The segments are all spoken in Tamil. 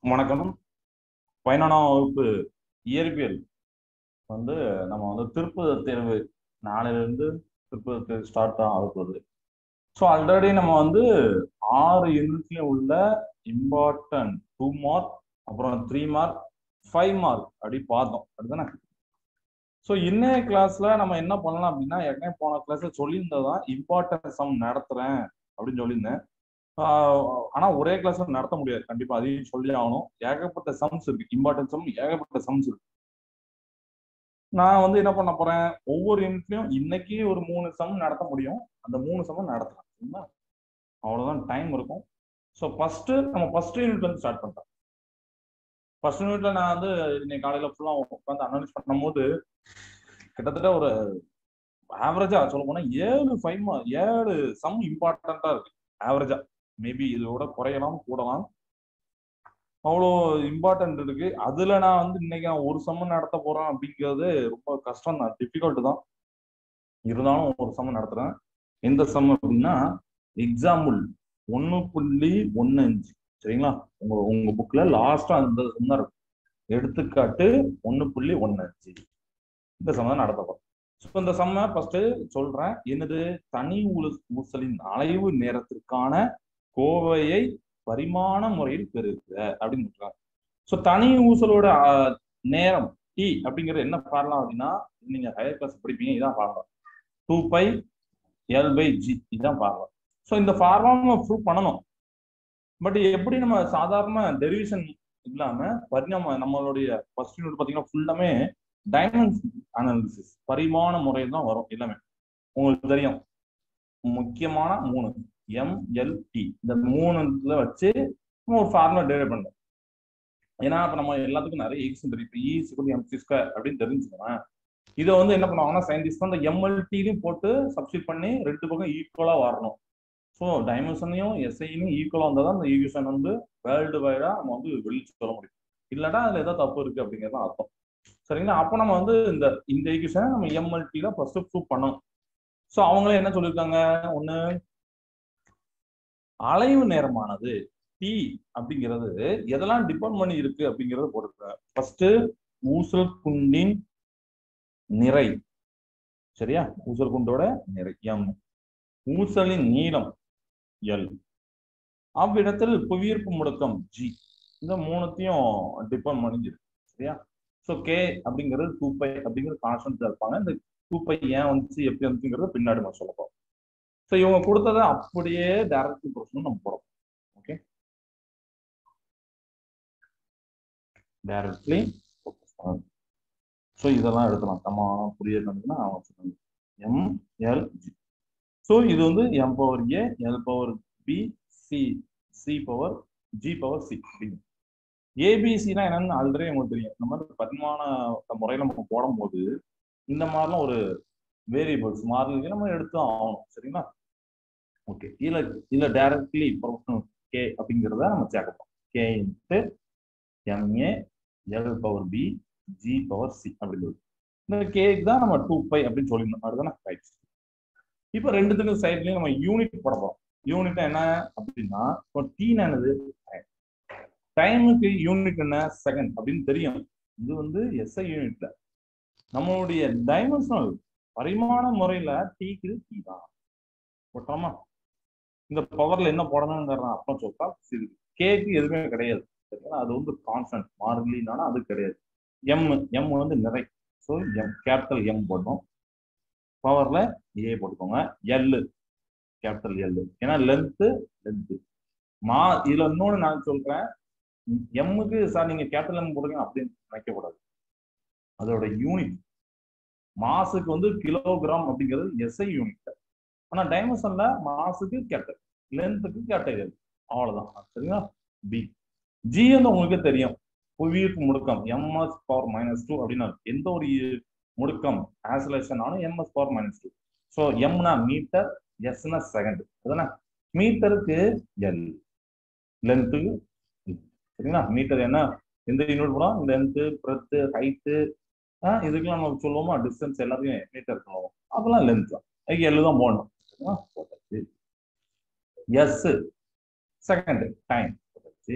வணக்கம் பதினொன்றாம் வகுப்பு இயற்பியல் வந்து நம்ம வந்து திருப்புத தேர்வு நாளையிலிருந்து திருப்புத தேர்வு ஸ்டார்ட் தான் ஆக போகுது ஸோ ஆல்ரெடி நம்ம வந்து ஆறு யூனிட்லையும் உள்ள இம்பார்ட்டன்ட் டூ மார்க் அப்புறம் த்ரீ மார்க் ஃபைவ் மார்க் அப்படி பார்த்தோம் அப்படிதானே ஸோ இன்னைய கிளாஸ்ல நம்ம என்ன பண்ணலாம் அப்படின்னா ஏற்கனவே போன கிளாஸ்ல சொல்லியிருந்ததான் இம்பார்ட்டன்ட் சம் நடத்துறேன் அப்படின்னு சொல்லியிருந்தேன் ஆஹ் ஆனா ஒரே கிளாஸ் நடத்த முடியாது கண்டிப்பா அதையும் சொல்லி ஆகணும் ஏகப்பட்ட சம்ஸ் இருக்கு இம்பார்ட்டன்ட் சம் ஏகப்பட்ட சம்ஸ் இருக்கு நான் வந்து என்ன பண்ண போறேன் ஒவ்வொரு யூனிட்லயும் இன்னைக்கு ஒரு மூணு சம் நடத்த முடியும் அந்த மூணு சம்மும் நடத்தலாம் சரிங்களா அவ்வளவுதான் டைம் இருக்கும் ஸோ ஃபர்ஸ்ட் நம்ம ஃபர்ஸ்ட் யூனிட்ல இருந்து ஸ்டார்ட் பண்றோம் ஃபர்ஸ்ட் யூனிட்ல நான் வந்து இன்னைக்கு காலையில ஃபுல்லா உட்காந்து அனலைஸ் பண்ணும்போது கிட்டத்தட்ட ஒரு ஆவரேஜா சொல்ல போனா ஏழு ஃபைவ் ஏழு சம் இம்பார்ட்டண்டா இருக்கு ஆவரேஜா மேபி இதோட குறையலாம் கூடலாம் அவ்வளோ இம்பார்ட்டன்ட் இருக்கு அதுல நான் வந்து இன்னைக்கு நான் ஒரு சம்மன் நடத்த போறேன் அப்படிங்கிறது ரொம்ப கஷ்டம் தான் டிஃபிகல்ட் தான் இருந்தாலும் ஒரு சம்மன் நடத்துறேன் எந்த சம் அப்படின்னா எக்ஸாம்பிள் ஒன்று புள்ளி ஒன்று அஞ்சு சரிங்களா உங்க உங்க புக்ல லாஸ்டா அந்த சம் தான் இருக்கும் எடுத்துக்காட்டு ஒன்று புள்ளி ஒன்று அஞ்சு இந்த சம் தான் நடத்த போறேன் ஸோ இந்த சம்ம ஃபர்ஸ்ட் சொல்றேன் என்னது தனி ஊசலின் அலைவு நேரத்திற்கான கோவையை பரிமாண முறையில் பெறுக அப்படின்னு சொல்றாங்க ஸோ தனி ஊசலோட நேரம் டி அப்படிங்கிறது என்ன பாடலாம் அப்படின்னா நீங்க ஹையர் கிளாஸ் படிப்பீங்க இதான் பாடலாம் two pi L by G இதுதான் பாடலாம் ஸோ இந்த ஃபார்முலா நம்ம ப்ரூவ் பண்ணணும் பட் எப்படி நம்ம சாதாரண டெரிவேஷன் இல்லாம பரிணாம நம்மளுடைய ஃபர்ஸ்ட் யூனிட் பார்த்தீங்கன்னா ஃபுல்லாமே டைமென்ஷன் அனாலிசிஸ் பரிமாண முறையில் தான் வரும் எல்லாமே உங்களுக்கு தெரியும் முக்கியமான மூணு எம்எல்டி இந்த மூணுல வச்சு நம்ம ஒரு ஃபார்முலா டெரைவ் பண்ணோம் ஏன்னா இப்போ நம்ம எல்லாத்துக்கும் நிறைய ஈக்ஸும் தெரியும் இப்போ இ சிக்கல் எம்சி ஸ்கொயர் அப்படின்னு தெரிஞ்சுக்கோங்க இதை வந்து என்ன பண்ணுவாங்கன்னா சயின்டிஸ்ட் அந்த எம்எல்டிலையும் போட்டு சப்ஸ்டியூட் பண்ணி ரெண்டு பக்கம் ஈக்குவலாக வரணும் ஸோ டைமென்ஷனையும் எஸ்ஐயும் ஈக்குவலாக வந்தால் தான் அந்த ஈக்குவேஷன் வந்து வேர்ல்டு வைடாக நம்ம வந்து வெளிச்சு சொல்ல முடியும் இல்லைன்னா அதில் ஏதோ தப்பு இருக்கு அப்படிங்கிறது அர்த்தம் சரிங்களா அப்போ நம்ம வந்து இந்த இந்த ஈக்குவேஷனை நம்ம எம்எல்டி தான் ஃபர்ஸ்ட் ப்ரூவ் பண்ணணும் ஸோ அவங்களே என்ன சொல்லியிருக்காங்க ஒன்று அலைவு நேரமானது டி அப்படிங்கிறது எதெல்லாம் டிபெண்ட் பண்ணி இருக்கு அப்படிங்கறத போட்டிருக்காங்க ஃபர்ஸ்ட் ஊசல் குண்டின் நிறை சரியா ஊசல் குண்டோட நிறை எம் ஊசலின் நீளம் எல் அவ்விடத்தில் புவியீர்ப்பு முடுக்கம் ஜி இந்த மூணுத்தையும் டிபெண்ட் பண்ணிருக்கு சரியா ஸோ கே அப்படிங்கிறது டூ பை அப்படிங்கிறது கான்ஸ்டன்ட் இருப்பாங்க இந்த டூ பை ஏன் வந்துச்சு எப்படி வந்துச்சுங்கிறத பின்னாடி நான் சொல்ல போறோம் ஸோ இவங்க கொடுத்ததை அப்படியே டைரக்ட் ப்ரொசன் நம்ம போறோம் ஓகே டைரக்ட்லி ஸோ இதெல்லாம் எடுக்கலாம் நம்ம புரியணும்னா அவங்க சொன்னாங்க எம் எல் ஜி ஸோ இது வந்து M power A L power B C C power G power C அப்படின்னு ஏபிசினா என்னன்னு ஆல்ரெடி உங்களுக்கு தெரியும் இந்த மாதிரி பரிமாண முறையில் நம்ம போடும்போது இந்த மாதிரிலாம் ஒரு வேரியபிள்ஸ் மாறிலிங்க நம்ம எடுத்து ஆகணும் சரிங்களா ஓகே இதுல இதுல டைரக்ட்லி ப்ரொஃபஷனல் கே அப்படிங்கிறத நம்ம சேர்க்கப்போம் K into M A L power B G power C அப்படிங்கிறது இந்த கேக்கு தான் நம்ம டூ பை அப்படின்னு சொல்லியிருந்தோம் அதுதானே ரைட் இப்போ ரெண்டுத்துக்கும் சைட்லயும் நம்ம யூனிட் போட போறோம் யூனிட் என்ன அப்படின்னா இப்போ டீ என்னது டைமுக்கு யூனிட் என்ன செகண்ட் அப்படின்னு தெரியும் இது வந்து எஸ்ஐ யூனிட்ல நம்மளுடைய டைமென்ஷனல் பரிமாண முறையில டீக்கு டீ தான் போட்டோமா இந்த பவர்ல என்ன போடணுங்கிற அர்த்தம் சொல்றா கேக்கு எதுவுமே கிடையாது அது வந்து கான்ஸ்டன்ட் மாறிலினாலும் அது கிடையாது எம் எம் வந்து நிறை ஸோ எம் கேபிட்டல் எம் போடணும் பவர்ல ஏ போட்டுக்கோங்க எல்லு கேபிட்டல் எல்லு ஏன்னா லென்த்து லென்த்து மா இதுல இன்னொன்று நான் சொல்றேன் எம்முக்கு சார் நீங்க கேபிட்டல் எம் போடுங்க அப்படின்னு நினைக்கக்கூடாது அதோட யூனிட் மாசுக்கு வந்து கிலோகிராம் அப்படிங்கிறது எஸ்ஐ யூனிட் ஆனா டைமென்ஷன்ல மாசுக்கு கேப்டல் லென்த்துக்கு கேட்டகரி அவ்வளவுதான் சரிங்களா பி ஜி வந்து உங்களுக்கு தெரியும் புவியீர்ப்பு முடுக்கம் எம்எஸ் பவர் மைனஸ் டூ அப்படின்னா எந்த ஒரு முடுக்கம் ஆசோலேஷன் ஆனும் M S power minus two so எம்னா மீட்டர் எஸ்னா செகண்ட் அதுதானே மீட்டருக்கு எல் லென்த்துக்கு சரிங்களா மீட்டர் என்ன எந்த யூனிட் போடும் லென்த்து பிரெத்து ஹைட்டு இதுக்கெல்லாம் நம்ம சொல்லுவோமா டிஸ்டன்ஸ் எல்லாத்தையும் மீட்டர் சொல்லுவோம் அதெல்லாம் லென்த் தான் எல்லு தான் போடணும் எஸ் செகண்ட் டைம் போட்டாச்சு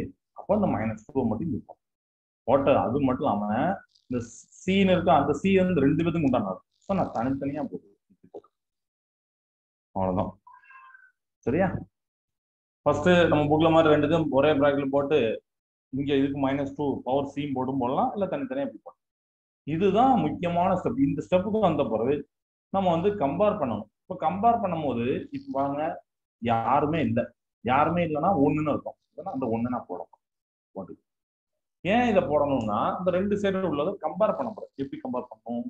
அப்போ இந்த மைனஸ் டூ மட்டும் இருக்கும் போட்ட அது மட்டும் இல்லாம இந்த சீன் இருக்கு அந்த சி வந்து ரெண்டு பேத்துக்கும் உண்டானது ஸோ நான் தனித்தனியா போட்டு இப்படி போட்டு அவ்வளவுதான் சரியா ஃபர்ஸ்ட் நம்ம புக்ல மாதிரி ரெண்டுக்கும் ஒரே பிராக்கெட்ல போட்டு இங்க இதுக்கு மைனஸ் டூ பவர் சீம் போட்டும் போடலாம் இல்லை தனித்தனியா இப்படி போடலாம் இதுதான் முக்கியமான ஸ்டெப் இந்த ஸ்டெப்புக்கு வந்த பிறகு நம்ம வந்து கம்பேர் பண்ணணும் இப்போ கம்பேர் பண்ணும்போது இப்போ பாருங்க யாருமே இல்லை யாருமே இல்லைன்னா ஒண்ணுன்னு இருக்கும் இல்லைன்னா அந்த ஒண்ணு நான் போடணும் போட்டு ஏன் இதை போடணும்னா இந்த ரெண்டு சைடு உள்ளதை கம்பேர் பண்ண போறோம் எப்படி கம்பேர் பண்ணணும்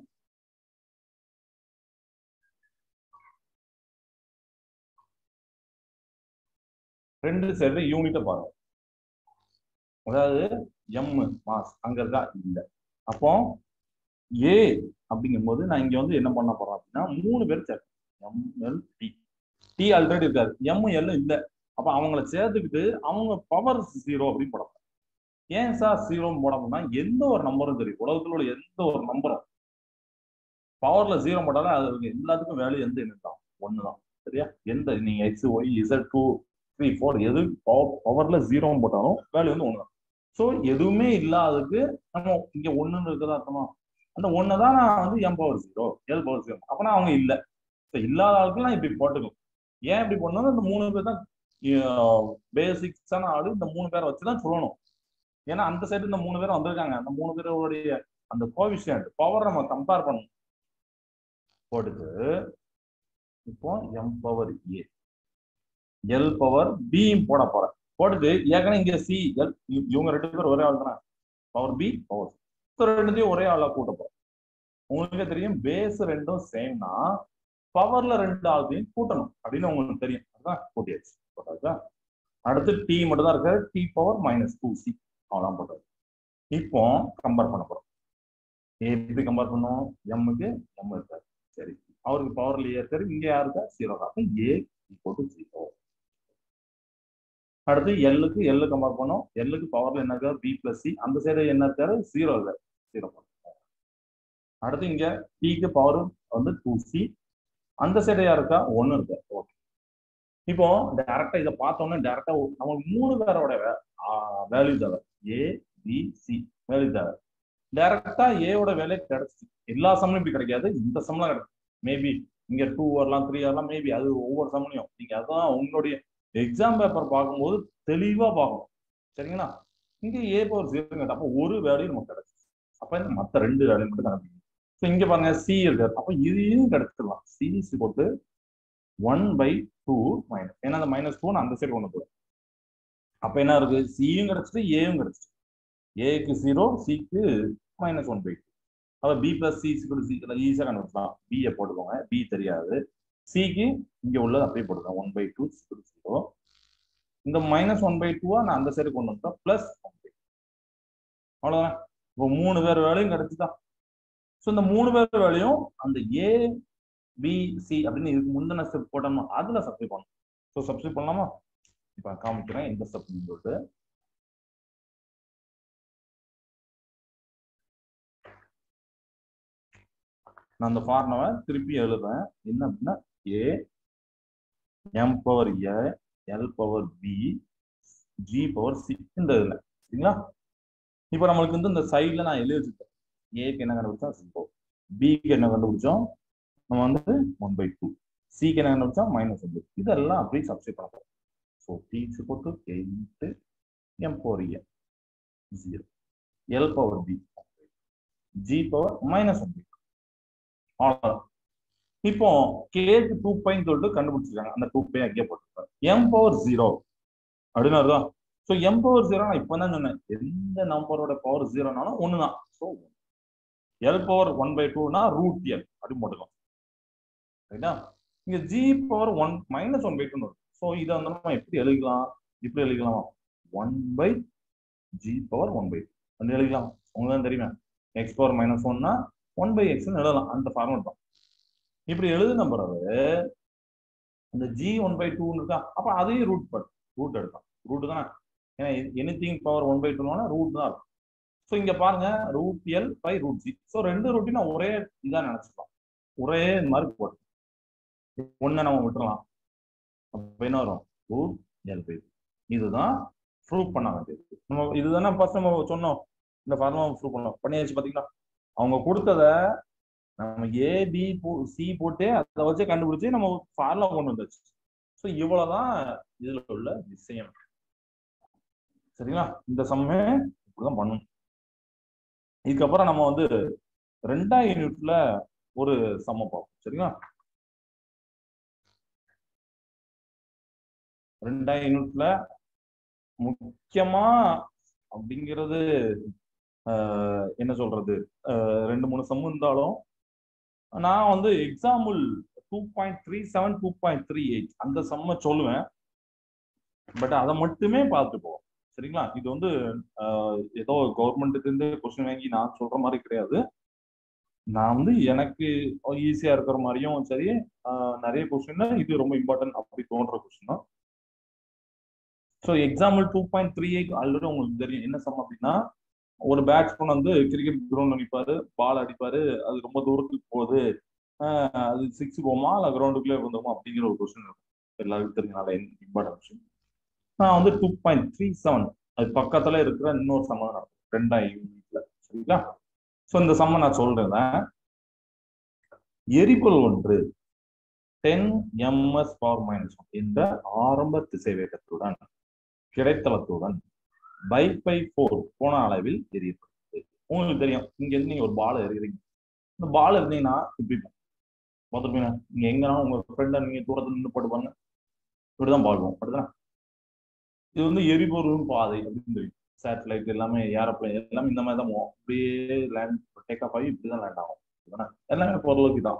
ரெண்டு சைடு யூனிட்டை பாருங்க அதாவது எம் மாஸ் அங்க இருக்கா இல்லை அப்போ ஏ அப்படிங்கும்போது நான் இங்க வந்து என்ன பண்ண போறேன் அப்படின்னா மூணு பேர் சேர்க்கணும் எம்எல் டி டி ஆல்ரெடி இருக்காது எம் எல் இல்லை அப்ப அவங்கள சேர்த்துக்கிட்டு அவங்க பவர் ஜீரோ அப்படின்னு போட போறேன். ஏன் சார் ஜீரோன்னு போடணும்னா எந்த ஒரு நம்பரும் தெரியும் உலகத்துல உள்ள எந்த ஒரு நம்பரும் பவர்ல ஜீரோ போட்டாலும் அது எல்லாத்துக்கும் வேல்யூ எந்த எண்ணம் தான் ஒண்ணுதான் சரியா எந்த நீங்க X Y Z two three four எது பவர்ல ஜீரோ போட்டாலும் வேல்யூ வந்து ஒண்ணுதான் ஸோ எதுவுமே இல்லாததுக்கு நம்ம இங்க ஒண்ணுன்னு இருக்கதா அர்த்தமா அந்த ஒண்ணு தான் நான் வந்து M power zero L power zero அப்பனா அவங்க இல்ல ஸோ இல்லாத ஆளுக்கு நான் இப்படி போட்டுக்கலாம் ஏன் இப்படி பண்ணணும் இந்த மூணு பேர் தான் பேசிக்ஸான ஆளு இந்த மூணு பேரை வச்சு தான் சொல்லணும் ஏன்னா அந்த சைடு இந்த மூணு பேர் வந்திருக்காங்க அந்த மூணு பேருடைய அந்த கோவிஷியன்ட் பவர் நம்ம கம்பேர் பண்ணணும் போட்டுட்டு இப்போ M power A L power B போட போறேன் போட்டுட்டு ஏற்கனவே இங்க சி எல் இவங்க ரெண்டு பேரும் ஒரே ஆள் தானே பவர் பி பவர் ஸோ ரெண்டுத்தையும் ஒரே ஆளா கூட்ட போறோம் உங்களுக்கே தெரியும் பேஸ் ரெண்டும் சேம்னா பவர்ல ரெண்டு ஆள்தையும் கூட்டணும் அப்படின்னு உங்களுக்கு தெரியும் அதுதான் கூட்டியாச்சு போட்டாச்சா அடுத்து டி மட்டும் தான் இருக்கு T power minus two C அவ்வளோதான் போட்டது இப்போ கம்பேர் பண்ண போறோம் எப்படி கம்பேர் பண்ணோம் எம்முக்கு எம் இருக்காரு சரி அவருக்கு பவர்ல இருக்காரு இங்க யாருக்கா ஜீரோ அப்ப ஏ ஈக்குவல் டு ஜீரோ அடுத்து எல்லுக்கு எல்லு கம்பேர் பண்ணோம் எல்லுக்கு பவர்ல என்ன இருக்காரு பி பிளஸ் சி அந்த சைடு என்ன இருக்காரு ஜீரோ இருக்காரு ஜீரோ அடுத்து இங்க டிக்கு பவர் வந்து டூ சி அந்த சைடு யாருக்கா ஒன்னு இருக்கு ஓகே இப்போ டைரக்டா இதை பார்த்தோம்னா டைரக்டா நமக்கு மூணு பேரோட வேல்யூ தேவை ஏ பி சி வேல்யூ தேவை டைரக்டா ஏவோட வேலை கிடைச்சிச்சு எல்லா சமயம் இப்படி கிடைக்காது இந்த சம்பளம் கிடைக்கும் மேபி இங்க டூ வரலாம் த்ரீ வரலாம் மேபி அது ஒவ்வொரு சமயம் நீங்க அதான் உங்களுடைய எக்ஸாம் பேப்பர் பார்க்கும்போது தெளிவா பார்க்கணும் சரிங்களா இங்க ஏ பவர் ஜீரோ அப்போ ஒரு வேல்யூ நமக்கு கிடைச்சிச்சு அப்ப இந்த மத்த ரெண்டு வேல்யூ மட்டும் கணக்கு ஸோ இங்க பாருங்க சி இருக்காரு அப்போ இதையும் கிடைச்சிடலாம் சிசி போட்டு ஒன் பை டூ மைனஸ் ஏன்னா அந்த மைனஸ் டூ அந்த சைடு கொண்டு போகும் அப்ப என்ன இருக்கு சியும் கிடைச்சிட்டு ஏயும் கிடைச்சிட்டு ஏக்கு ஜீரோ சிக்கு மைனஸ் ஒன் பை டூ அப்போ பி பிளஸ் சி சிக்கு சி ஈஸியாக கண்டுபிடிச்சலாம் பியை போட்டுக்கோங்க பி தெரியாது சிக்கு இங்க உள்ளது அப்படியே போட்டுக்கலாம் ஒன் பை டூ சிக்கு ஜீரோ இந்த மைனஸ் ஒன் பை டூவா நான் அந்த சைடு கொண்டு வந்துட்டோம் பிளஸ் ஒன் பை அவ்வளோதான் இப்போ மூணு பேர் வேலையும் கிடைச்சுதான் ஸோ இந்த மூணு பேர் வேலையும் அந்த ஏ பி சி அப்படின்னு இதுக்கு முந்தின ஸ்டெப் போட்டோம்னா அதுல சப்ஸ்கிரைப் பண்ணணும் ஸோ சப்ஸ்கிரைப் பண்ணலாமா இப்போ காமிக்கிறேன் எந்த ஸ்டெப் சொல்லிட்டு நான் அந்த ஃபார்முலாவை திருப்பி எழுதுறேன் என்ன அப்படின்னா A M power A L power B G power C இந்த இதில் சரிங்களா இப்போ நம்மளுக்கு வந்து இந்த சைடில் நான் எழுதி வச்சுருக்கேன் ஏக்கு என்ன கண்டுபிடிச்சோம் ஜீரோ பிக்கு என்ன கண்டுபிடிச்சோம் நம்ம வந்து ஒன் பை டூ சிக்கு என்ன கண்டுபிடிச்சோம் மைனஸ் ஒன் இதெல்லாம் அப்படியே சப்ஸ்டியூட் பண்ண போகிறோம் ஸோ டி போட்டு eight M power A zero L power B G power minus one by அவ்வளோதான் இப்போ கேக்கு டூ பைன்னு சொல்லிட்டு கண்டுபிடிச்சிருக்காங்க அந்த டூ பை அங்கேயே போட்டுருக்காங்க எம் பவர் ஜீரோ அப்படின்னு வருதா ஸோ எம் பவர் ஜீரோ நான் இப்போ தான் சொன்னேன் எந்த நம்பரோட பவர் ஜீரோனாலும் ஒன்று தான் so L power one by டூனா ரூட் எல் அப்படின்னு போட்டுக்கலாம் ரைட்டா இங்க G power one minus one by two so இதை வந்து நம்ம எப்படி எழுதிக்கலாம் இப்படி எழுதிக்கலாமா one by G power one by வந்து எழுதிக்கலாம் உங்களுக்கு தான் தெரியுமா எக்ஸ் பவர் மைனஸ் ஒன்னா ஒன் பை எக்ஸ்னு எழுதலாம் அந்த ஃபார்மட் தான் இப்படி எழுதுன பிறகு அந்த ஜி ஒன் பை டூன்னு இருக்கா அப்போ அதையும் ரூட் பட் ரூட் எடுக்கலாம் ரூட் தானே ஏன்னா anything power one by டூனா ரூட் தான் இருக்கும் ஸோ இங்க பாருங்க root L by root G so ரெண்டு ரூட்டையும் நான் ஒரே இதாக நினைச்சுக்கலாம் ஒரே மாதிரி போட்டு ஒன்றை நம்ம விட்டுறலாம் அப்போ என்ன வரும் ரூட் எல் பை இதுதான் ப்ரூவ் பண்ண வேண்டியது நம்ம இதுதானே ஃபர்ஸ்ட் நம்ம சொன்னோம் இந்த ஃபார்முலா ப்ரூவ் பண்ணோம் பண்ணியாச்சு பாத்தீங்களா அவங்க கொடுத்தத நம்ம ஏ பி சி போட்டு அதை வச்சு கண்டுபிடிச்சு நம்ம ஃபார்முலா கொண்டு வந்தாச்சு ஸோ இவ்வளவுதான் இதுல உள்ள விஷயம் சரிங்களா இந்த சம்மே இப்படிதான் பண்ணணும் இதுக்கப்புறம் நம்ம வந்து ரெண்டாம் யூனிட்ல ஒரு சம்ம பார்ப்போம் சரிங்களா ரெண்டாம் யூனிட்ல முக்கியமா அப்படிங்கிறது ஆஹ், என்ன சொல்றது ஆஹ், ரெண்டு மூணு சம் இருந்தாலும் நான் வந்து example two point three seven two point three eight அந்த சம்ம சொல்லுவேன் பட் அதை மட்டுமே பார்த்துப்போம் சரிங்களா இது வந்து ஆஹ், ஏதோ கவர்மெண்ட்டுக்கு இருந்து கொஸ்டின் வாங்கி நான் சொல்ற மாதிரி கிடையாது நான் வந்து எனக்கு ஈஸியா இருக்கிற மாதிரியும் சரி ஆஹ், நிறைய கொஸ்டின் இது ரொம்ப இம்பார்ட்டன்ட் அப்படி தோன்ற கொஸ்டின் தான் so example two point three eight already உங்களுக்கு தெரியும் என்ன சம் அப்படின்னா ஒரு பேட்ஸ்மேன் வந்து கிரிக்கெட் கிரவுண்ட் நிற்பாரு பால் அடிப்பாரு அது ரொம்ப தூரத்துக்கு போகுது ஆஹ் அது சிக்ஸ் போமா இல்லை கிரவுண்டுக்குள்ளே இருந்தோமா அப்படிங்கிற ஒரு கொஸ்டின் இருக்கும் எல்லாருக்கும் தெரிஞ்சனால இம்பார்ட்டன் கொஸ்டின் நான் வந்து டூ பாயிண்ட் த்ரீ செவன் அது பக்கத்துல இருக்கிற இன்னொரு சம்ம ரெண்டாம் யூனிட்ல சரிங்களா ஸோ இந்த சம்ம நான் சொல்றேன் எரிபொருள் ஒன்று டென் எம்எஸ் பவர் மைனஸ் என்ற ஆரம்ப திசைவேகத்துடன் கிடைத்தளத்துடன் பை பை ஃபோர் கோண அளவில் எரியப்படுது உங்களுக்கு தெரியும் இங்க இருந்து நீங்க ஒரு பால் எறிகிறீங்க இந்த பால் இருந்தீங்கன்னா இப்படி பார்த்துருப்பீங்க நீங்க எங்கன்னா உங்க ஃப்ரெண்டை நீங்க தூரத்துல நின்று போட்டுப்பாங்க இப்படிதான் பாடுவோம் அப்படிதான் இது வந்து எரிபொருள் பாதை அப்படின்னு தெரியும் சேட்டலைட் எல்லாமே ஏரோப்ளேன் எல்லாமே இந்த மாதிரி தான் போவோம் அப்படியே லேண்ட் டேக் ஆஃப் ஆகி இப்படிதான் லேண்ட் ஆகும் அப்படிதானே? எல்லாமே பொருளுக்கு தான்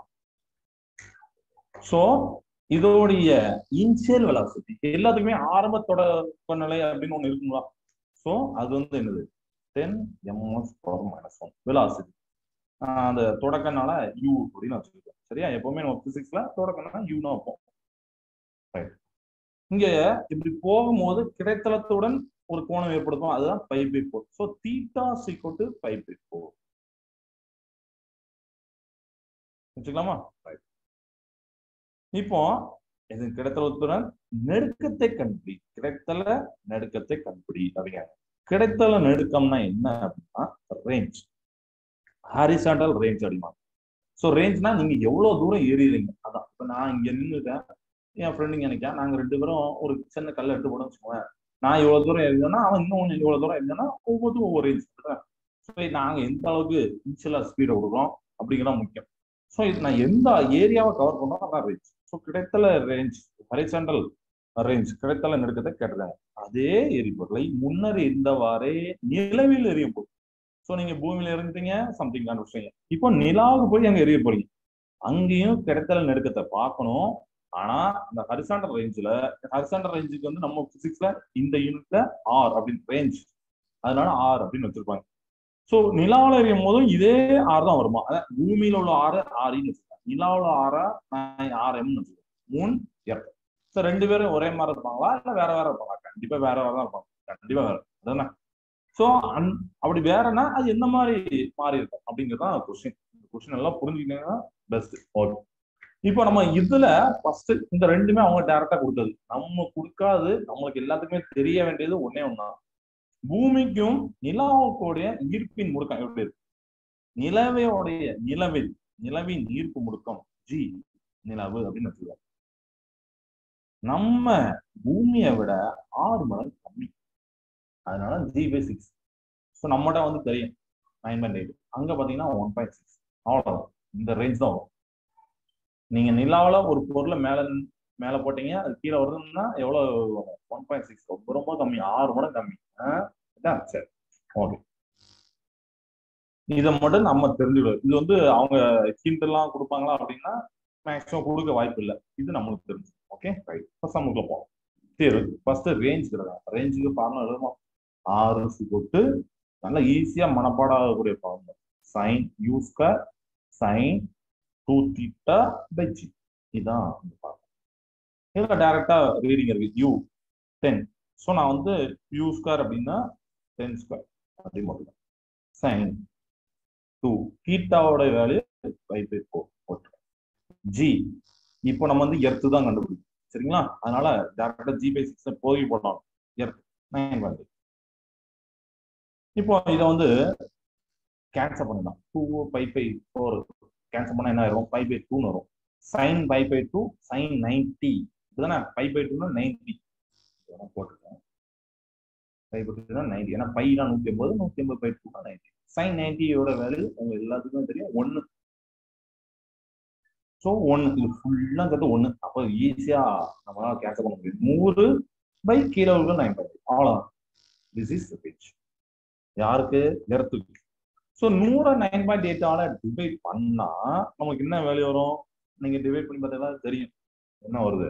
ஸோ இதோடைய இனிஷியல் வெலாசிட்டி எல்லாத்துக்குமே ஆரம்ப தொடக்க நிலை அப்படின்னு ஒண்ணு இருக்குங்களா ஸோ அது வந்து என்னது ten M S power minus one velocity அந்த தொடக்கனால யூ அப்படின்னு வச்சுருக்கோம் சரியா எப்பவுமே நம்ம பிசிக்ஸ்ல தொடக்கம்னா யூனா வைப்போம் ரைட் இங்க இப்படி போகும்போது கிடைத்தளத்துடன் ஒரு கோணம் ஏற்படுத்தும் அதுதான் pi by four so theta சீக்கோட்டு பை பை ஃபோர் வச்சுக்கலாமா ரைட் இப்போ இது கிடைத்தளத்துடன் நெருக்கத்தை கண்டுபிடி கிடைத்தல நெருக்கத்தை கண்டுபிடி அப்படிங்க கிடைத்தல நெருக்கம்னா என்ன அப்படின்னா ரேஞ்ச் ஹாரிசாண்டல் ரேஞ்ச் அப்படிமா ஸோ ரேஞ்ச்னா நீங்க எவ்வளவு தூரம் ஏறிடுறீங்க அதான் இப்போ நான் இங்க நின்றுட்டேன் என் ஃப்ரெண்டுங்க நினைக்கா நாங்க ரெண்டு பேரும் ஒரு சின்ன கல்ல எடுத்து போட வச்சுக்கோங்க நான் இவ்வளவு தூரம் எழுந்தேன்னா அவன் இன்னும் கொஞ்சம் இவ்வளவு தூரம் எழுந்தேன்னா ஒவ்வொருத்தரும் ஒவ்வொரு ரேஞ்ச் ஸோ நாங்க எந்த அளவுக்கு இன்ஷியலா ஸ்பீடை கொடுக்குறோம் அப்படிங்கிறத முக்கியம் ஸோ இது நான் எந்த ஏரியாவை கவர் பண்ணோம் அதான் ரேஞ்ச் ஸோ கிடைத்தல ரேஞ்ச் ஹரிசாண்டல் ரேஞ்ச் கிடைத்தல நெருக்கத்தை கேட்டிருக்காங்க அதே எரிபொருளை முன்னர் இருந்தவாறே நிலவில் எரியும் போது ஸோ நீங்க பூமியில இருந்தீங்க சம்திங் கண்டுபிடிச்சீங்க இப்போ நிலாவுக்கு போய் அங்க எரிய போறீங்க அங்கேயும் கிடைத்தல நெருக்கத்தை பார்க்கணும் ஆனா இந்த ஹரிசாண்டல் ரேஞ்சில் ஹரிசாண்டல் ரேஞ்சுக்கு வந்து நம்ம பிசிக்ஸ்ல இந்த யூனிட்ல ஆர் அப்படின்னு ரேஞ்ச் அதனால ஆர் அப்படின்னு வச்சிருப்பாங்க ஸோ நிலாவில் எரியும் போதும் இதே ஆர் தான் வருமா அதான் பூமியில உள்ள ஆறு ஆரின்னு வச்சிருக்காங்க நிலாவில் ஆறா நான் ஆர் எம்னு வச்சிருக்கேன் மூன் எர்த் ஸோ ரெண்டு பேரும் ஒரே மாதிரி இருப்பாங்களா இல்லை வேற வேற இருப்பாங்களா கண்டிப்பா வேற வேற தான் இருப்பாங்க கண்டிப்பா வேற அதானே ஸோ அந் அப்படி வேறனா அது எந்த மாதிரி மாறி இருக்கும் அப்படிங்கிறது தான் கொஸ்டின் கொஸ்டின் எல்லாம் புரிஞ்சுக்கிட்டீங்கன்னா பெஸ்ட் ஓகே இப்போ நம்ம இதுல ஃபர்ஸ்ட் இந்த ரெண்டுமே அவங்க டைரக்டா கொடுத்தது நம்ம கொடுக்காது நம்மளுக்கு எல்லாத்துக்குமே தெரிய வேண்டியது ஒன்னே ஒன்னா பூமிக்கும் நிலாவுக்குடைய ஈர்ப்பின் முடுக்கம் எப்படி இருக்கு நிலவையோடைய நிலவில் நிலவின் ஈர்ப்பு முடுக்கம் ஜி நிலவு அப்படின்னு வச்சுருக்காங்க நம்ம பூமியை விட ஆறு மடங்கு கம்மி அதனால ஜி பை சிக்ஸ் ஸோ நம்மகிட்ட வந்து தெரியும் நைன் பாயிண்ட் எயிட் அங்க பாத்தீங்கன்னா ஒன் பாயிண்ட் சிக்ஸ் அவ்வளோதான் இந்த ரேஞ்ச் தான் வரும் நீங்க நிலாவில் ஒரு பொருளை மேல மேல போட்டீங்க அது கீழே வருதுன்னா எவ்வளவு ஒன் பாயிண்ட் சிக்ஸ் ரொம்ப ரொம்ப கம்மி ஆறு மடங்கு கம்மி ஆஹ் சரி ஓகே இதை மட்டும் நம்ம தெரிஞ்சுக்கணும் இது வந்து அவங்க ஹிண்ட் எல்லாம் கொடுப்பாங்களா அப்படின்னா மேக்ஸிமம் கொடுக்க வாய்ப்பு இல்லை இது நம்மளுக்கு தெரிஞ்சு ஓகே ரைட் ஃபர்ஸ்ட் நமக்கு போவோம் சரி ஃபர்ஸ்ட் ரேஞ்ச் கிடையாது ரேஞ்சுக்கு பாருங்க எழுதுமா ஆறு போட்டு நல்லா ஈஸியா மனப்பாடம் ஆகக்கூடிய பாருங்க sine U square sine two theta by G இதுதான் பார்க்கணும் இதில் டைரக்டா ரீடிங் இருக்கு யூ டென் ஸோ நான் வந்து யூ ஸ்கொயர் அப்படின்னா டென் ஸ்கொயர் அப்படி மட்டும் சைன் டூ தீட்டாவோட value pi by four okay G இப்போ நம்ம வந்து எர்த்து தான் கண்டுபிடிக்கும் சரிங்களா அதனால டேரக்டா ஜி பை சிக்ஸ் போய் போடலாம் எர்த் நைன் பாயிண்ட் இப்போ இதை வந்து கேன்சல் பண்ணலாம் two pi by four cancel பண்ணா என்ன ஆயிரும் பை பை டூன்னு வரும் sine pi by two sine ninety இதுதானே பை பை டூனா நைன்டி போட்டுருக்கேன் பை பை டூனா நைன்டி ஏன்னா பைனா நூத்தி ஐம்பது நூத்தி ஐம்பது பை டூனா நைன்டி சைன் நைன்டியோட வேல்யூ உங்க எல்லாத்துக்கும் தெரியும் ஒன்னு ஸோ ஒன்னு இது ஃபுல்லா சேர்த்து ஒன்னு அப்போ ஈஸியா நம்மளால கேன்சல் பண்ண முடியும் நூறு பை கீழே உள்ள நைன் பை அவ்வளோதான் திஸ் இஸ் பிச் யாருக்கு எர்த்துக்கு ஸோ நூற நைன் பாயிண்ட் எயிட்டால டிவைட் பண்ணா நமக்கு என்ன வேல்யூ வரும் நீங்க டிவைட் பண்ணி பார்த்தீங்கன்னா தெரியும் என்ன வருது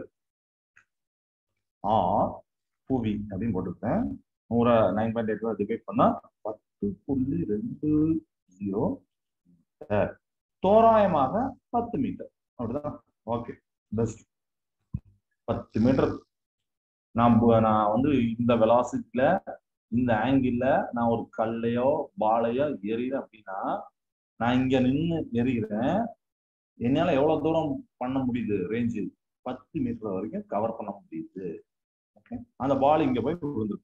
ஆ புவி அப்படின்னு போட்டிருக்கேன் நூற நைன் பாயிண்ட் எயிட் டிவைட் பண்ணா பத்து புள்ளி ரெண்டு ஜீரோ தோராயமாக பத்து மீட்டர் அப்படிதான் ஓகே பெஸ்ட் பத்து மீட்டர் நான் பு- நான் வந்து இந்த வெலாசிட்டில இந்த ஆங்கிள் நான் ஒரு கல்லையோ பாலையோ எறிகிறேன் அப்படின்னா நான் இங்க நின்று எறிகிறேன் என்னால எவ்வளவு தூரம் பண்ண முடியுது ரேஞ்சு பத்து மீட்டர் வரைக்கும் கவர் பண்ண முடியுது Okay? அந்த பால் இங்க போய் விழுந்துருக்கு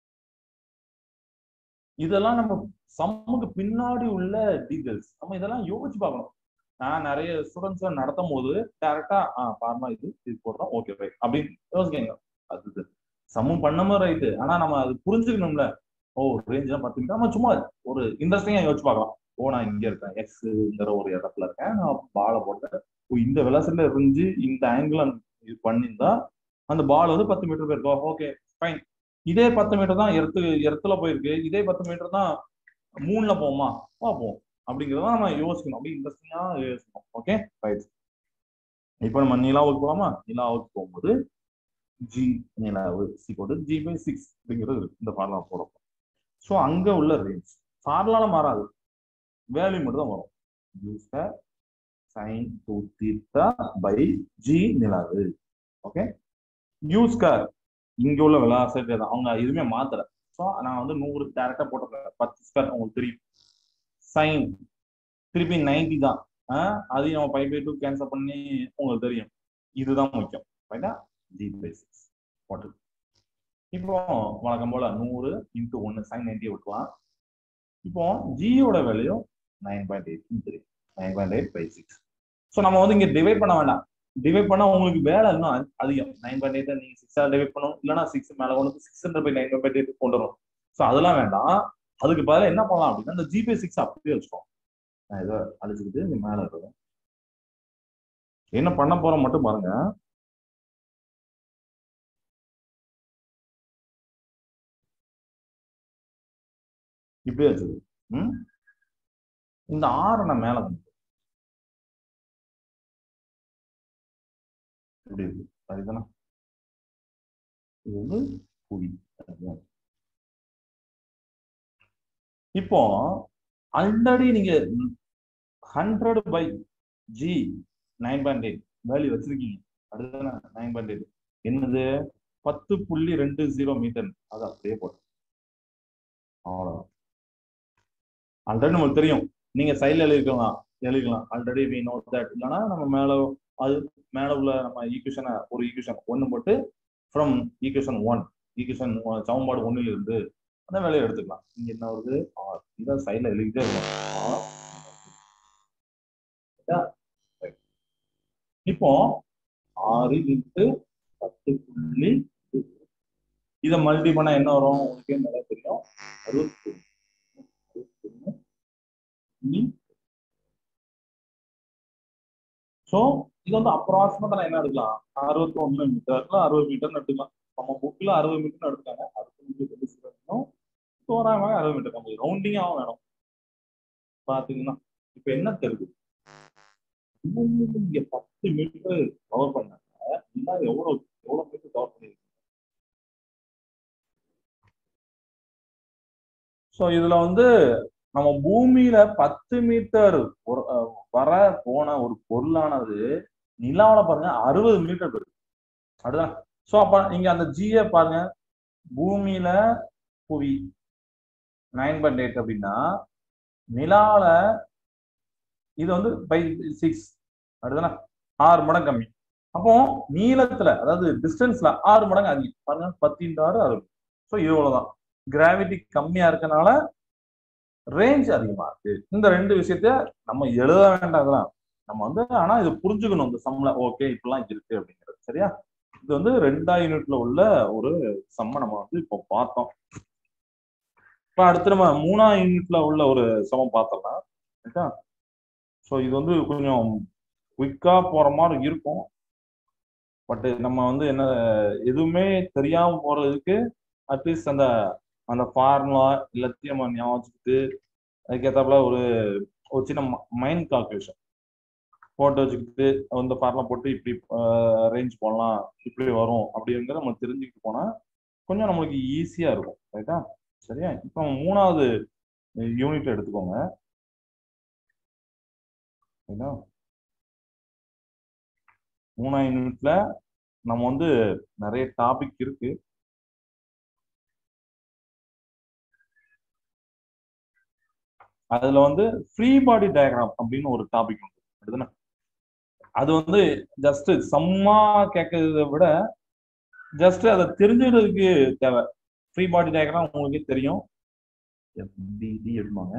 இதெல்லாம் நம்ம சம்முக்கு பின்னாடி உள்ள டீடைல்ஸ் நம்ம இதெல்லாம் யோசிச்சு பார்க்கணும் நான் நிறைய ஸ்டூடெண்ட்ஸ் நடத்தும் போது டேரக்டா ஆ பார்மா இது இது போடுறோம் ஓகே ரைட் அப்படின்னு யோசிக்கங்க அது சமம் பண்ணமும் ரைட்டு ஆனா நம்ம அது புரிஞ்சுக்கணும்ல ஓ ரேஞ்ச் பத்து மீட்டர் நம்ம சும்மா ஒரு இன்ட்ரெஸ்டிங்கா யோசிச்சு பார்க்கலாம் ஓ நான் இங்க இருக்கேன் எக்ஸ்ங்கிற ஒரு இடத்துல இருக்கேன் நான் பாலை போட்டேன் ஓ இந்த விளாசில இருந்து இந்த ஆங்கிள் இது பண்ணியிருந்தா அந்த பால் வந்து பத்து மீட்டர் போயிருக்கோம் ஓகே ஃபைன் இதே பத்து மீட்டர் தான் எர்த்து எர்த்துல போயிருக்கு இதே பத்து மீட்டர் தான் மூணுல போகுமா பார்ப்போம் அப்படிங்கிறத நம்ம யோசிக்கணும் அப்படி இன்ட்ரெஸ்டிங்கா யோசிக்கணும் ஓகே ரைட் இப்போ நம்ம நிலாவுக்கு போகலாமா நிலாவுக்கு போகும்போது ஜி நிலாவு சிக்கோடு ஜி பை சிக்ஸ் அப்படிங்கிறது இருக்கு இந்த ஃபார்முலா போடுறோம் ஸோ அங்க உள்ள ரேஞ்ச் ஃபார்முலால மாறாது வேல்யூ மட்டும் தான் வரும் use sine two theta by G நிலாவு ஓகே யூஸ் கார் இங்க உள்ள வெலாசிட்டி தான் அவங்க எதுவுமே மாத்தல ஸோ நான் வந்து நூறு டேரக்டா போட்டிருக்கேன் பத்து ஸ்கொயர் உங்களுக்கு தெரியும் சைன் திருப்பி நைன்டி தான் ஆஹ் அதையும் நம்ம பை பை டூ கேன்சல் பண்ணி உங்களுக்கு தெரியும் இதுதான் முக்கியம் ரைட்டா ஜி பை சிக்ஸ் போட்டு இப்போ வழக்கம் போல நூறு இன்ட்டு ஒன்று சைன் நைன்டி விட்டுலாம் இப்போ ஜியோட வேல்யூ நைன் பாயிண்ட் எயிட் தெரியும் nine point eight by six so நம்ம வந்து இங்க டிவைட் பண்ண வேண்டாம் டிவைட் பண்ணா உங்களுக்கு வேலை இன்னும் அதி- அதிகம் நைன் பாயிண்ட் எயிட் நீங்க சிக்ஸா டிவைட் பண்ணணும் இல்லைன்னா சிக்ஸ் மேல கொண்டு six hundred by nine point eight கொண்டு வரும் ஸோ அதெல்லாம் வேண்டாம் அதுக்கு பதிலா என்ன பண்ணலாம் அப்படின்னா இந்த ஜிபே சிக்ஸ் அப்படியே வச்சுக்கோம் நான் இதை அழிச்சுக்கிட்டு இங்க மேல இருக்கிறேன் என்ன பண்ண போறோம் மட்டும் பாருங்க இப்படியே வச்சுது ம் இந்த ஆறை நான் மேல கொண்டு வரேன். இப்படி இருக்கு சரிதானே இது வந்து புவி அதுதான். இப்போ ஆல்ரெடி நீங்க hundred by G nine point eight value வச்சிருக்கீங்க அதுதானே நைன் பாயிண்ட் எயிட் என்னது பத்து புள்ளி ரெண்டு ஜீரோ மீட்டர் அது அப்படியே போட்டு அவ்வளவுதான் ஆல்ரெடி நமக்கு தெரியும் நீங்க சைட்ல எழுதிக்கலாம் எழுதிக்கலாம் ஆல்ரெடி வி நோ தட் இல்லைன்னா நம்ம மேல அது மேல உள்ள நம்ம ஈக்குவேஷனை ஒரு ஈக்குவேஷன் ஒன்னு போட்டு ஃப்ரம் ஈக்குவேஷன் ஒன் ஈக்குவேஷன் சமன்பாடு ஒன்னுல இருந்து அந்த வேலையை எடுத்துக்கலாம் இங்க என்ன வருது ஆர் இதை சைட்ல எழுதிட்டே இருக்கும் ஆர் சரியா? Right. இப்போ ஆறு இன்ட்டு பத்து புள்ளி இதை மல்டி பண்ணா என்ன வரும் உங்களுக்கே நல்லா தெரியும் அறுபத்தி அறுபத்தொன்னு புள்ளி ஸோ இது வந்து அப்ராக்சிமேட்டா நான் என்ன எடுக்கலாம் அறுபத்தி ஒண்ணு மீட்டர்ல அறுபது மீட்டர்னு எடுத்துக்கலாம் நம்ம புக்ல அறுபது மீட்டர் எடுத்தாங்க அறுபது மீட்டர் எடுத்துக்கணும் தோராயமாக அறுபது மீட்டர் நமக்கு ரவுண்டிங்காகவும் வேணும் பாத்தீங்கன்னா இப்ப என்ன தெரியுது இன்னும் இங்க பத்து மீட்டர் கவர் பண்ணாங்க இன்னும் எவ்வளவு எவ்வளவு மீட்டர் கவர் பண்ணிருக்கு ஸோ இதுல வந்து நம்ம பூமியில பத்து மீட்டர் ஒரு அஹ், வர போன ஒரு பொருளானது நிலாவில பாருங்க அறுபது மீட்டர் இருக்கு அதுதான் ஸோ அப்ப நீங்க அந்த ஜியை பாருங்க பூமியில புவி நைன் பாயிண்ட் எயிட் அப்படின்னா நிலாவில இது வந்து பை சிக்ஸ் அடுத்தானே ஆறு மடங்கு கம்மி அப்போ நீளத்துல அதாவது டிஸ்டன்ஸ்ல ஆறு மடங்கு அதிகம் பாருங்க பத்து இன்டு ஆறு அறுபது ஸோ இது இவ்வளவுதான் கிராவிட்டி கம்மியா இருக்கனால ரேஞ்ச் அதிகமா இருக்கு இந்த ரெண்டு விஷயத்த நம்ம எழுத வேண்டாம் நம்ம வந்து ஆனா இது புரிஞ்சுக்கணும் இந்த சம்ல ஓகே இப்படிலாம் இருக்கு அப்படிங்கிறது சரியா இது வந்து ரெண்டாம் யூனிட்ல உள்ள ஒரு சம்ம நம்ம வந்து இப்போ பார்த்தோம் இப்ப அடுத்து நம்ம மூணாம் யூனிட்ல உள்ள ஒரு சமம் பார்த்தோம்னா ரைட்டா ஸோ இது வந்து கொஞ்சம் குயிக்கா போற மாதிரி இருக்கும் பட் நம்ம வந்து என்ன எதுவுமே தெரியாம போறதுக்கு அட்லீஸ்ட் அந்த அந்த ஃபார்முலா எல்லாத்தையும் நம்ம ஞாபகம் வச்சுக்கிட்டு அதுக்கேற்றாப்புல ஒரு ஒரு சின்ன மைண்ட் கால்குலேஷன் போட்டு வச்சுக்கிட்டு அந்த ஃபார்முலா போட்டு இப்படி ரேஞ்ச் போடலாம் இப்படி வரும் அப்படிங்கிறத நம்ம தெரிஞ்சுக்கிட்டு போனா கொஞ்சம் நம்மளுக்கு ஈஸியா இருக்கும் ரைட்டா சரியா இப்போ மூணாவது யூனிட் எடுத்துக்கோங்க சரிங்களா மூணாவது யூனிட்ல நம்ம வந்து நிறைய டாபிக் இருக்கு அதுல வந்து ஃப்ரீ பாடி டயக்ராம் அப்படின்னு ஒரு டாபிக் உண்டு அப்படிதானே அது வந்து ஜஸ்ட் சம்மா கேட்கறத விட ஜஸ்ட் அதை தெரிஞ்சுக்கிறதுக்கு தேவை ஃப்ரீ பாடி டயக்ராம் உங்களுக்கே தெரியும் எடுப்பாங்க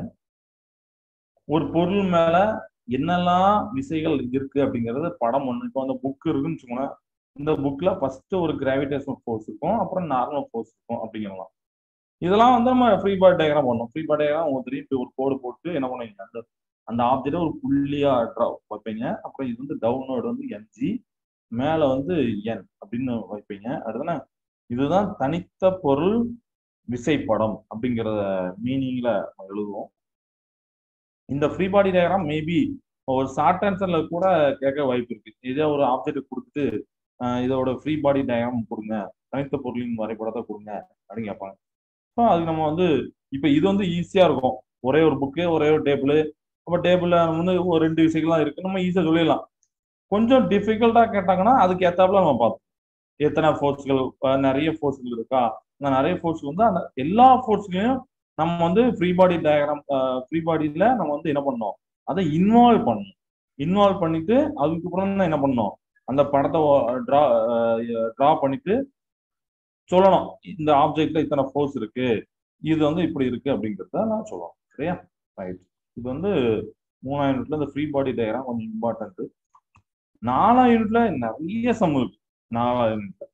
ஒரு பொருள் மேல என்னெல்லாம் விசைகள் இருக்கு அப்படிங்கறது படம் ஒண்ணு இப்போ அந்த புக் இருக்குன்னு வச்சுக்கோங்க இந்த புக்ல ஃபர்ஸ்ட் ஒரு கிராவிடேஷனல் ஃபோர்ஸ் இருக்கும் அப்புறம் நார்மல் ஃபோர்ஸ் இருக்கும் அப்படிங்கலாம் இதெல்லாம் வந்து நம்ம ஃப்ரீ பாடி டயக்ராம் பண்ணணும் ஃப்ரீ பாடி டயக்ராம் உங்களுக்கு தெரியும் இப்படி ஒரு கோடு போட்டு என்ன பண்ணுவீங்க அந்த அந்த ஆப்ஜெக்டை ஒரு புள்ளியா ட்ரா வைப்பீங்க அப்புறம் இது வந்து டவுனோடு வந்து என்ஜி மேல வந்து என் அப்படின்னு வைப்பீங்க அடுத்தன இதுதான் தனித்த பொருள் விசைப்படம் அப்படிங்கிற மீனிங்ல எழுதுவோம் இந்த ஃப்ரீ பாடி டயக்ராம் மேபி ஒரு ஷார்ட் ஆன்சர்ல கூட கேட்க வாய்ப்பு இருக்கு இதே ஒரு ஆப்ஜெக்ட் கொடுத்துட்டு இதோட ஃப்ரீ பாடி டயக்ராம் கொடுங்க தனித்த பொருளின் வரைபடத்தை கொடுங்க அப்படின்னு கேட்பாங்க ஸோ அதுக்கு நம்ம வந்து இப்போ இது வந்து ஈஸியா இருக்கும் ஒரே ஒரு புக்கு ஒரே ஒரு டேபிள் அப்போ டேபிள்ல வந்து ஒரு ரெண்டு விஷயங்கள்லாம் இருக்கு நம்ம ஈஸியாக சொல்லிடலாம் கொஞ்சம் டிஃபிகல்ட்டா கேட்டாங்கன்னா அதுக்கு ஏத்தாப்புல நம்ம பார்ப்போம் எத்தனை ஃபோர்ஸ்கள் நிறைய ஃபோர்ஸ்கள் இருக்கா அந்த நிறைய ஃபோர்ஸ் வந்து அந்த எல்லா ஃபோர்ஸ்லையும் நம்ம வந்து ஃப்ரீ பாடி டயக்ராம் ஃப்ரீ பாடியில நம்ம வந்து என்ன பண்ணோம் அதை இன்வால்வ் பண்ணணும் இன்வால்வ் பண்ணிட்டு அதுக்கப்புறம் தான் என்ன பண்ணோம் அந்த படத்தை ட்ரா ட்ரா பண்ணிட்டு சொல்லணும் இந்த ஆப்ஜெக்ட்ல இத்தனை ஃபோர்ஸ் இருக்கு இது வந்து இப்படி இருக்கு அப்படிங்கிறத நான் சொல்லணும் சரியா ரைட் இது வந்து மூணாம் யூனிட்ல இந்த ஃப்ரீ பாடி டயக்ராம் கொஞ்சம் இம்பார்ட்டன்ட் நாலாம் யூனிட்ல நிறைய சம் இருக்கு நாலாம் யூனிட்ல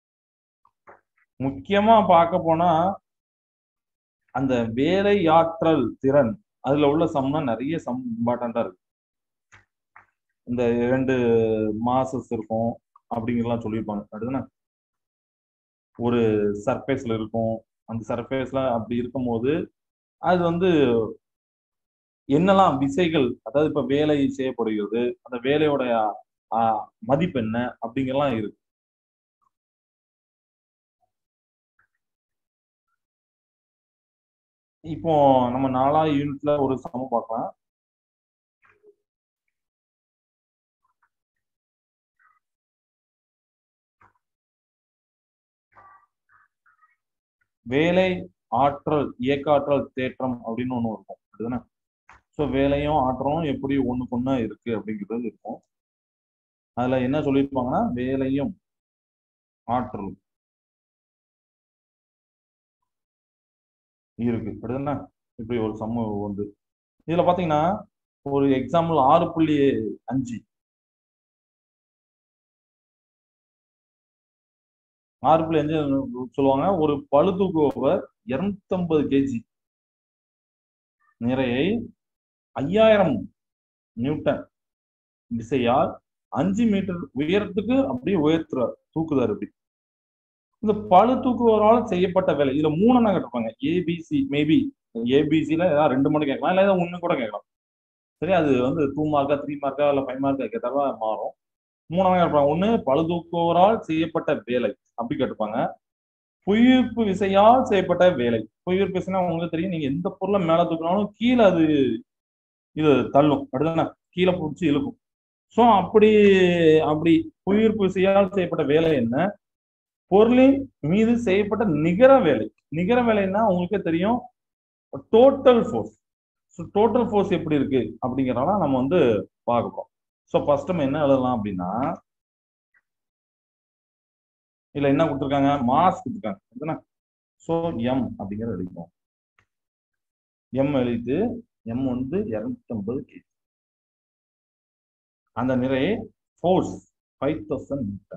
முக்கியமா பார்க்க போனா அந்த வேலை ஆற்றல் திறன் அதுல உள்ள சம்னா நிறைய சம் இம்பார்ட்டண்டா இருக்கு இந்த இரண்டு மாசஸ் இருக்கும் அப்படிங்கிறலாம் சொல்லியிருப்பாங்க அடுத்துனா ஒரு சர்ஃபேஸ்ல இருக்கும் அந்த சர்ஃபேஸ்ல அப்படி இருக்கும்போது அது வந்து என்னெல்லாம் விசைகள் அதாவது இப்ப வேலை செய்யப்படுகிறது அந்த வேலையோட மதிப்பு என்ன அப்படிங்கலாம் இருக்கு இப்போ நம்ம நாலாவது யூனிட்ல ஒரு சமம் பார்க்கலாம் வேலை ஆற்றல் இயக்க ஆற்றல் தேற்றம் அப்படின்னு ஒண்ணு இருக்கும் அப்படிதானே ஸோ வேலையும் ஆற்றலும் எப்படி ஒண்ணுக்கு ஒண்ணு இருக்கு அப்படிங்கிறது இருக்கும் அதுல என்ன சொல்லியிருப்பாங்கன்னா வேலையும் ஆற்றலும் இருக்கு அப்படிதானே இப்படி ஒரு சமூகம் உண்டு இதுல பாத்தீங்கன்னா ஒரு எக்ஸாம்பிள் ஆறு புள்ளி அஞ்சு ஆறு புள்ளி அஞ்சு சொல்லுவாங்க ஒரு பழு தூக்குபவர் இருநூத்தி ஐம்பது கேஜி நிறையை ஐயாயிரம் நியூட்டன் விசையால் அஞ்சு மீட்டர் உயரத்துக்கு அப்படியே உயர்த்துறார் தூக்குதார் அப்படி இந்த பழு தூக்குவரால் செய்யப்பட்ட வேலை இதுல மூணு என்ன கேட்டிருப்பாங்க ஏபிசி மேபி ஏபிசில ஏதாவது ரெண்டு மணி கேட்கலாம் இல்லை ஏதாவது ஒண்ணு கூட கேட்கலாம் சரி அது வந்து டூ மார்க்கா த்ரீ மார்க்கா இல்லை ஃபைவ் மார்க்கா கேட்டாலும் மாறும் மூணாவது கேட்பாங்க ஒண்ணு பழு தூக்குவரால் செய்யப்பட்ட வேலை அப்படி கேட்டுப்பாங்க புவியீர்ப்பு விசையால் செய்யப்பட்ட வேலை புவியீர்ப்பு விசைனா உங்களுக்கு தெரியும் நீங்க எந்த பொருளை மேல தூக்கினாலும் கீழே அது இது தள்ளும் அப்படிதானே கீழே பிடிச்சி இழுக்கும் ஸோ அப்படி அப்படி புவியீர்ப்பு விசையால் செய்யப்பட்ட வேலை என்ன பொருளின் மீது செய்யப்பட்ட நிகர வேலை நிகர வேலைன்னா உங்களுக்கே தெரியும் total force so total force எப்படி இருக்கு அப்படிங்கிறனால நம்ம வந்து பார்க்குறோம் ஸோ ஃபர்ஸ்ட் நம்ம என்ன எழுதலாம் அப்படின்னா இல்ல என்ன கொடுத்துருக்காங்க மாஸ் கொடுத்துருக்காங்க ஸோ எம் அப்படிங்கிறத எழுதிப்போம் எம் எழுதிட்டு எம் வந்து இரநூத்தம்பது கேஜி அந்த நிறை ஃபோர்ஸ் ஃபைவ் தௌசண்ட் மீட்டர்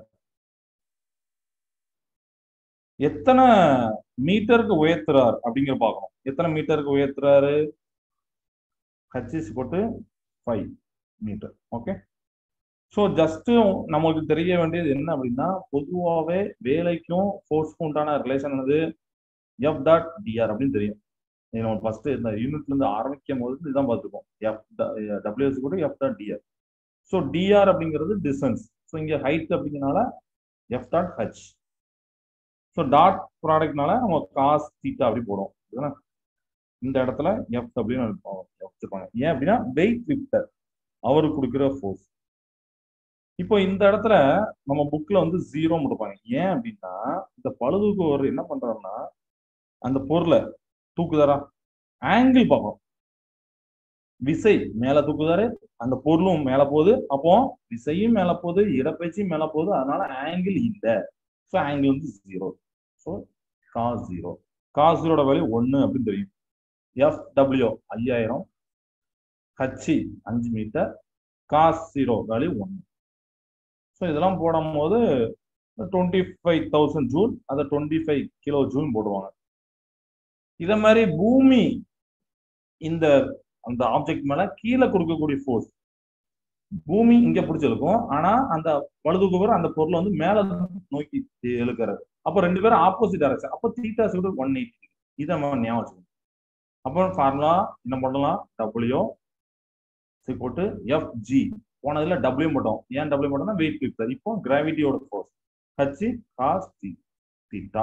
எத்தனை மீட்டருக்கு உயர்த்துறார் அப்படிங்கிற பார்க்கணும் எத்தனை மீட்டருக்கு உயர்த்துறாரு ஹச்சிஸ் போட்டு five metre okay so just நம்மளுக்கு தெரிய வேண்டியது என்ன அப்படின்னா பொதுவாகவே வேலைக்கும் ஃபோர்ஸ்க்கும் உண்டான ரிலேஷன் என்னது எஃப் டாட் டிஆர் அப்படின்னு தெரியும் இது நம்ம ஃபர்ஸ்ட் இந்த யூனிட்ல இருந்து ஆரம்பிக்கும் போது இதுதான் பார்த்துப்போம் எஃப் டபிள்யூஎஸ் கூட F dot DR so DR அப்படிங்கிறது டிஸ்டன்ஸ் ஸோ இங்கே ஹைட் அப்படிங்கிறனால F dot H so dot ப்ராடக்ட்னால நம்ம காஸ் தீட்டா அப்படி போடுவோம் இதுதானே இந்த இடத்துல எஃப் டபிள்யூ வச்சிருப்பாங்க ஏன் அப்படின்னா வெயிட் லிஃப்டர் அவருக்கு கொடுக்குற ஃபோர்ஸ் இப்போ இந்த இடத்துல நம்ம புக்ல வந்து ஜீரோ கொடுப்பாங்க ஏன் அப்படின்னா இந்த பழுதுக்கு ஒரு என்ன பண்றாருன்னா அந்த பொருளை தூக்குதாரா ஆங்கிள் பார்க்கணும் விசை மேல தூக்குதாரு அந்த பொருளும் மேல போகுது அப்போ விசையும் மேல போகுது இடப்பயிற்சியும் மேல போகுது அதனால ஆங்கிள் இல்லை ஸோ ஆங்கிள் வந்து zero so cos zero cos ஜீரோட வேல்யூ ஒன்று அப்படின்னு தெரியும் எஃப் டபிள்யூ ஐயாயிரம் ஹச்சி அஞ்சு மீட்டர் காஸ் ஜீரோ வேல்யூ ஒன்று ஸோ இதெல்லாம் போடும்போது டுவெண்ட்டி ஃபைவ் தௌசண்ட் ஜூல் அதை டுவெண்ட்டி ஃபைவ் கிலோ ஜூல் போடுவாங்க இதை மாதிரி பூமி இந்த அந்த ஆப்ஜெக்ட் மேல கீழே கொடுக்கக்கூடிய ஃபோர்ஸ் பூமி இங்க பிடிச்சிருக்கும் ஆனா அந்த பழுதுக்குவர் அந்த பொருளை வந்து மேல நோக்கி இழுக்கிறாரு அப்போ ரெண்டு பேரும் ஆப்போசிட் டைரக்ஷன் அப்போ தீட்டா சூடு ஒன் எயிட்டி இதை நம்ம ஞாபகம் வச்சுக்கணும் அப்போ ஃபார்முலா என்ன பண்ணலாம் டபிள்யூ போட்டு எஃப் ஜி போனதுல டபிள்யூ போட்டோம் ஏன் டபிள்யூ போட்டோம்னா வெயிட் லிஃப்டர் இப்போ கிராவிட்டியோட force H cos D theta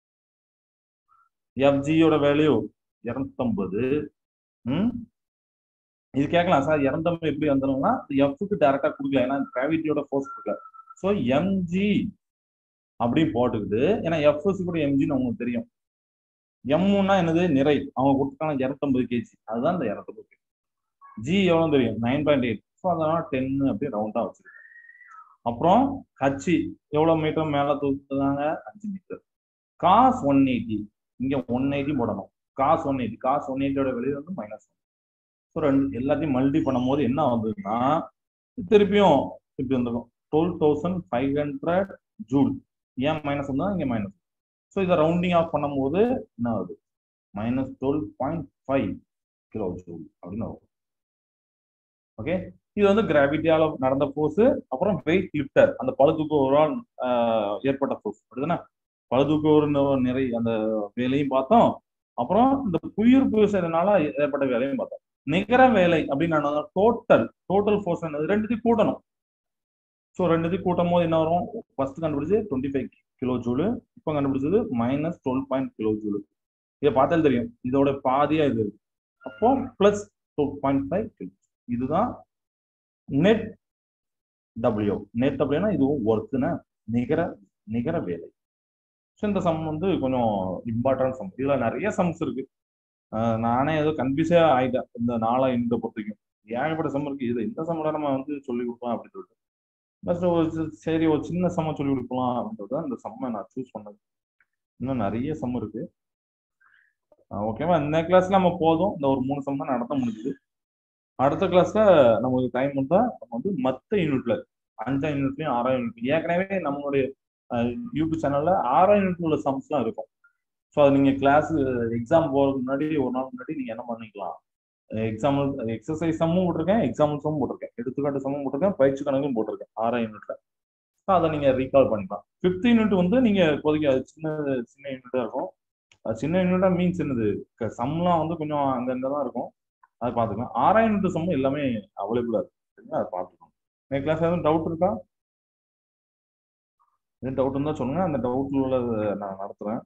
எஃப்ஜியோட வேல்யூ இரநூத்தம்பது ம் இது கேட்கலாம் சார் இரநூத்தம்பது எப்படி வந்துடும்னா எஃப்க்கு டேரக்டா கொடுக்கல ஏன்னா கிராவிட்டியோட ஃபோர்ஸ் கொடுக்கல ஸோ எம்ஜி அப்படி போட்டுக்குது ஏன்னா எஃப்எஸ் கூட எம்ஜின்னு உங்களுக்கு தெரியும் எம்முன்னா என்னது நிறை அவங்க கொடுத்தாங்க இரநூத்தம்பது கேஜி அதுதான் இந்த இரநூத்தம்பது கேஜி ஜி எவ்வளோ தெரியும் நைன் பாயிண்ட் எயிட் ஸோ அதனால டென்னு அப்படி ரவுண்டா வச்சிருக்கேன் அப்புறம் ஹச்சி எவ்வளோ மீட்டர் மேலே தூக்குறாங்க அஞ்சு மீட்டர் காஸ் ஒன் எயிட்டி இங்க ஒன் எயிட்டி போடணும் cos one eighty cos one எயிட்டியோட வெளியே வந்து மைனஸ் ஒன் ஸோ ரெண்டு எல்லாத்தையும் மல்டி பண்ணும்போது என்ன வந்ததுன்னா திருப்பியும் இப்படி வந்துடும் twelve thousand five hundred joule ஏன் மைனஸ் வந்தா இங்கே மைனஸ் ஸோ இதை ரவுண்டிங் ஆஃப் பண்ணும்போது என்ன ஆகுது minus twelve point five kilo joule அப்படின்னு வரும் ஓகே இது வந்து கிராவிட்டியால நடந்த ஃபோர்ஸ் அப்புறம் வெயிட் லிப்டர் அந்த பழுதுக்கு ஒரு ஆள் ஏற்பட்ட ஃபோர்ஸ் அப்படிதானே பழுதுக்கு ஒரு நிறை அந்த வேலையும் பார்த்தோம் அப்புறம் இந்த புயிர் பூசதுனால ஏற்பட்ட வேலையும் பார்த்தோம் நிகர வேலை அப்படின்னு டோட்டல் டோட்டல் ஃபோர்ஸ் என்னது ரெண்டுத்தையும் கூட்டணும் ஸோ ரெண்டுத்தையும் கூட்டும் போது என்ன வரும் ஃபர்ஸ்ட் கண்டுபிடிச்சு டுவெண்ட்டி ஃபைவ் கிலோ ஜூலு இப்போ கண்டுபிடிச்சது minus twelve point kilo joule இதை பார்த்தாலும் தெரியும் இதோட பாதியா இது இருக்கு அப்போ plus two point five kilo இதுதான் நெட் டபிள்யூ நெட் டபிள்யூனா இதுவும் ஒர்க்குன்னு நிகர நிகர வேலை ஸோ இந்த சம் வந்து கொஞ்சம் இம்பார்ட்டன்ட் சம் இதில் நிறைய சம்ஸ் இருக்கு நானே ஏதோ கன்ஃபியூஸே ஆயிட்டேன் இந்த நாளா இந்த பொறுத்தைக்கும் ஏகப்பட்ட சம் இருக்கு இது இந்த சம்மில் நம்ம வந்து சொல்லி கொடுக்கலாம் அப்படின்னு சொல்லிட்டு பஸ் ஒரு சரி ஒரு சின்ன சம்ம சொல்லி கொடுக்கலாம் அப்படின்றது தான் இந்த சம்மை நான் சூஸ் பண்ணது இன்னும் நிறைய சம் இருக்கு ஓகேவா இந்த கிளாஸ்ல நம்ம போதும் இந்த ஒரு மூணு சம் தான் நடத்த முடிஞ்சுது அடுத்த கிளாஸ்ல நமக்கு டைம் இருந்தா நம்ம வந்து மற்ற யூனிட்ல அஞ்சாம் யூனிட்லயும் ஆறாம் யூனிட்லயும் ஏற்கனவே நம்மளுடைய யூடியூப் சேனல்ல ஆறாம் யூனிட்ல உள்ள சம்ஸ்லாம் இருக்கும் ஸோ அது நீங்க கிளாஸ் எக்ஸாம் போறதுக்கு முன்னாடி ஒரு நாள் முன்னாடி நீங்க என்ன பண்ணிக்கலாம் எக்ஸாம்பிள் எக்ஸசைஸ் சம்மும் போட்டிருக்கேன் எக்ஸாம்பிள் சம்மும் போட்டிருக்கேன் எடுத்துக்காட்டு சம்மும் போட்டிருக்கேன் பயிற்சி கணக்கும் போட்டிருக்கேன் ஆறாம் யூனிட்ல அதை நீங்க ரீகால் பண்ணிக்கலாம் ஃபிஃப்த் யூனிட் வந்து நீங்க இப்போதைக்கு அது சின்ன சின்ன யூனிட்டா இருக்கும் அது சின்ன யூனிட்டா மீன்ஸ் என்னது சம்லாம் வந்து கொஞ்சம் அங்கங்க தான் இருக்கும் அதை பார்த்துக்கலாம் ஆறாம் யூனிட் சம்மும் எல்லாமே அவைலபிளா இருக்கு சரிங்களா அதை பார்த்துக்கலாம் நெக்ஸ்ட் கிளாஸ் எதுவும் டவுட் இருக்கா எதுவும் டவுட் இருந்தா சொல்லுங்க அந்த டவுட்ல உள்ளது நான் நடத்துறேன்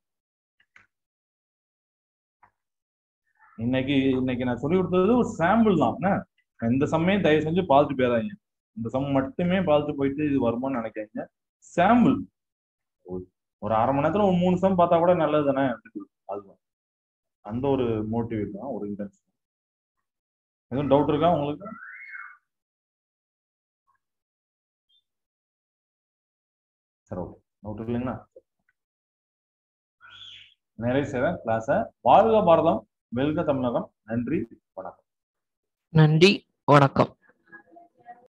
இன்னைக்கு இன்னைக்கு நான் சொல்லி கொடுத்தது ஒரு சாம்பிள் தான் என்ன இந்த சம்மையும் தயவு செஞ்சு பார்த்துட்டு போயிடாதீங்க இந்த சம் மட்டுமே பார்த்துட்டு போயிட்டு இது வருமானு நினைக்காதீங்க சாம்பிள் ஒரு அரை மணி நேரத்துல ஒரு மூணு சம் பார்த்தா கூட நல்லது தானே அதுதான் அந்த ஒரு மோட்டிவ் தான் ஒரு இன்டென்ஷன் எதுவும் டவுட் இருக்கா உங்களுக்கு சரி ஓகே டவுட் இல்லைங்களா நிறைவு செய்கிறேன் கிளாஸை வாழ்க பாரதம் வெல்க தமிழகம் நன்றி வணக்கம் நன்றி வணக்கம்